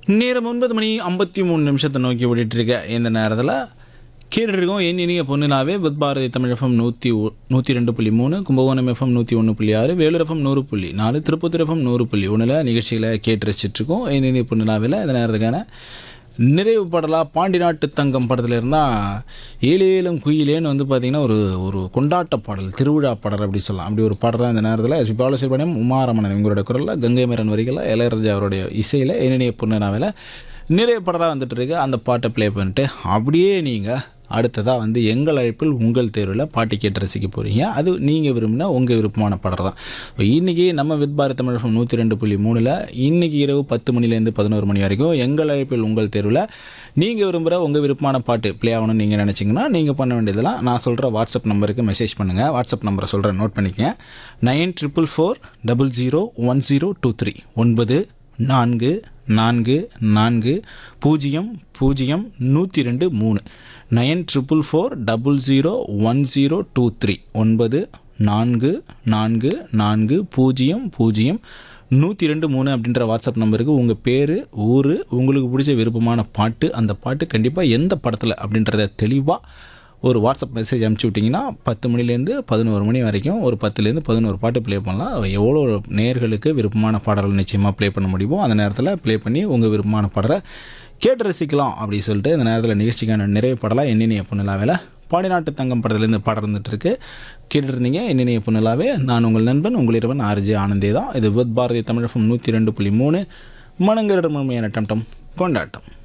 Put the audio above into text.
நேரம் ஒன்பது மணி ஐம்பத்தி மூணு நிமிஷத்தை நோக்கி ஓடிட்டு இருக்க இந்த நேரத்தில் கேட்டுருக்கோம் என் இனிய பொண்ணுனாவே புத் பாரதி தமிழ் எஃப்எம் நூற்றி நூற்றி ரெண்டு புள்ளி மூணு கும்பகோணம் எஃப்எம் நூற்றி ஒன்று புள்ளி ஆறு வேலூர் எஃப்எம் நூறு புள்ளி நாலு திருப்பத்தூர் எஃப்எம் நூறு புள்ளி ஒன்றில் நிகழ்ச்சிகளை கேட்டு ரசிச்சிட்ருக்கோம் என் இனிய பொண்ணுனாவில் இந்த நேரத்துக்கான நிறைவு பாடலாக பாண்டி நாட்டு தங்கம் படத்தில் இருந்தால் ஏழேலும் குயிலேன்னு வந்து பார்த்திங்கன்னா ஒரு ஒரு கொண்டாட்ட பாடல் திருவிழா பாடல் அப்படி சொல்லலாம் அப்படி ஒரு பாடல் தான் இந்த நேரத்தில் எஸ் பாலசுப்ரமணியம் உமாரமணன் இவங்களோட குரலில் கங்கை மரன் வரிகளில் இளையராஜா அவருடைய இசையில் என்னுடைய பொண்ணுனாவில் நிறைய பாடலாக வந்துட்டு இருக்கு அந்த பாட்டை ப்ளே பண்ணிட்டு அப்படியே நீங்கள் அடுத்ததாக வந்து எங்கள் அழைப்பில் உங்கள் தேர்வில் பாட்டு கேட்டு ரசிக்க போகிறீங்க அது நீங்கள் விரும்பினா உங்கள் விருப்பமான பாடல் தான் இன்றைக்கி நம்ம வித் பாரத் தமிழகம் நூற்றி ரெண்டு புள்ளி மூணில் இன்றைக்கி இரவு பத்து மணிலேருந்து பதினோரு மணி வரைக்கும் எங்கள் அழைப்பில் உங்கள் தேர்வில் நீங்கள் விரும்புகிற உங்கள் விருப்பமான பாட்டு ப்ளே ஆகணும்னு நீங்கள் நினச்சிங்கன்னா நீங்கள் பண்ண வேண்டியதெல்லாம் நான் சொல்கிற வாட்ஸ்அப் நம்பருக்கு மெசேஜ் பண்ணுங்கள் வாட்ஸ்அப் நம்பரை சொல்கிறேன் நோட் பண்ணிக்கங்க nine triple four double zero one zero two three ஒன்பது நான்கு நான்கு நான்கு பூஜ்ஜியம் பூஜ்ஜியம் நூற்றி ரெண்டு மூணு nine triple four double zero one zero two three ஒன்பது நான்கு நான்கு நான்கு பூஜ்ஜியம் பூஜ்ஜியம் நூற்றி ரெண்டு மூணு அப்படின்ற வாட்ஸ்அப் நம்பருக்கு உங்கள் பேர் ஊர் உங்களுக்கு பிடிச்ச விருப்பமான பாட்டு அந்த பாட்டு கண்டிப்பாக எந்த படத்தில் அப்படின்றத தெளிவாக ஒரு வாட்ஸ்அப் மெசேஜ் அனுப்பிச்சி விட்டிங்கன்னா பத்து மணிலேருந்து பதினோரு மணி வரைக்கும் ஒரு பத்துலேருந்து பதினோரு பாட்டு ப்ளே பண்ணலாம் எவ்வளோ நேர்களுக்கு விருப்பமான பாடல்கள் நிச்சயமாக ப்ளே பண்ண முடியுமோ அந்த நேரத்தில் ப்ளே பண்ணி உங்கள் விருப்பமான பாடலை கேட்டு ரசிக்கலாம் அப்படின்னு சொல்லிட்டு இந்த நேரத்தில் நிகழ்ச்சிக்கான நிறைய பாடலாக என்னென்ன பொண்ணுலாவில் பாடிநாட்டு தங்கம் படத்துலேருந்து பாடம் இருந்துட்டு இருக்கு கேட்டுட்டு இருந்தீங்க என்னென்ன பொண்ணுலாவே நான் உங்கள் நண்பன் உங்கள் இரவன் ஆர்ஜி ஆனந்தே தான் இது வித் பாரதி தமிழகம் நூற்றி ரெண்டு புள்ளி மூணு மனங்கரிடம் முழுமையான டம் டம் கொண்டாட்டம்